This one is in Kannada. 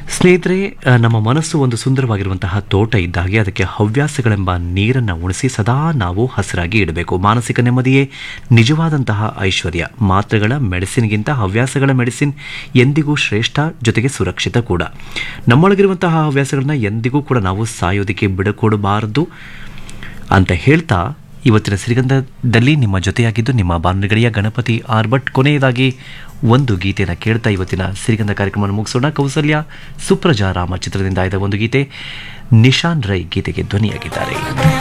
ಸ್ನೇಹಿತರೆ ಆ, ನಮ್ಮ ಮನಸ್ಸು ಒಂದು ಸುಂದರವಾಗಿರುವಂತಹ ತೋಟ ಇದ್ದ ಹಾಗೆ ಅದಕ್ಕೆ ಹವ್ಯಾಸಗಳೆಂಬ ನೀರನ್ನು ಉಣಿಸಿ ಸದಾ ನಾವು ಹಸಿರಾಗಿ ಇಡಬೇಕು ಮಾನಸಿಕ ನೆಮ್ಮದಿಯೇ ನಿಜವಾದಂತಹ ಐಶ್ವರ್ಯ ಮಾತ್ರೆಗಳ ಮೆಡಿಸಿನ್ಗಿಂತ ಹವ್ಯಾಸಗಳ ಮೆಡಿಸಿನ್ ಎಂದಿಗೂ ಶ್ರೇಷ್ಠ ಜೊತೆಗೆ ಸುರಕ್ಷಿತ ಕೂಡ ನಮ್ಮೊಳಗಿರುವಂತಹ ಹವ್ಯಾಸಗಳನ್ನ ಎಂದಿಗೂ ಕೂಡ ನಾವು ಸಾಯೋದಕ್ಕೆ ಬಿಡಕೊಡಬಾರದು ಅಂತ ಹೇಳ್ತಾ ಇವತ್ತಿನ ಸಿರಿಗಂಧದಲ್ಲಿ ನಿಮ್ಮ ಜೊತೆಯಾಗಿದ್ದು ನಿಮ್ಮ ಬಾನುಲಿಗಳಿಯ ಗಣಪತಿ ಆರ್ ಭಟ್ ಕೊನೆಯದಾಗಿ ಒಂದು ಗೀತೆಯನ್ನು ಕೇಳ್ತಾ ಇವತ್ತಿನ ಸಿರಿಗಂಧ ಕಾರ್ಯಕ್ರಮವನ್ನು ಮುಗಿಸೋಣ ಕೌಸಲ್ಯ ಸುಪ್ರಜಾ ರಾಮ ಚಿತ್ರದಿಂದ ಆಯ್ದ ಒಂದು ಗೀತೆ ನಿಶಾನ್ ರೈ ಗೀತೆಗೆ ಧ್ವನಿಯಾಗಿದ್ದಾರೆ